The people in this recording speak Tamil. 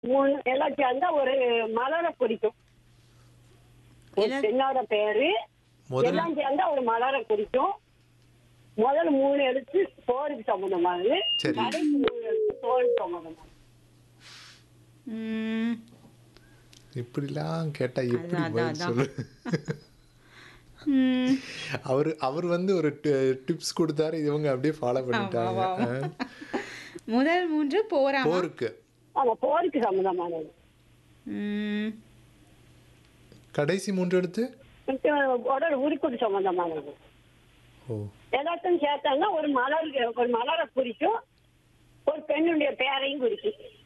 மூணு எல்லாம் சேர்ந்தா ஒரு மலரை குறிக்கும் ஒரு எல்லாம் பெண்ணோட பேரு முதல் எல்லாம் சேர்ந்தா ஒரு மலரை குறிக்கும் முதல் மூணு எழுத்து போருக்கு சம்பந்தமானது சரி. கடைசி மூணு எழுத்து தோல் சம்பந்தமானது ம், இப்படிலாம் கேட்டா எப்படி அதான், பதில் அதான், சொல்லு ம். அவர் அவர் வந்து ஒரு டிப்ஸ் கொடுத்தாரு இவங்க அப்படியே ஃபாலோ பண்ணிட்டாங்க ஆமா, ஆமா. ஆ. முதல் மூன்று போராமா போருக்கு ஆமா போருக்கு சம்பந்தமானது ம், கடைசி மூன்று எடுத்து உடல் உருக்குடு சம்பந்தமானது ஓ எல்லாத்தையும் சேர்த்தாங்கன்னா ஒரு மலர் ஒரு மலரை குறிக்கும் ஒரு பெண்ணுடைய பேரையும் குறிக்கும்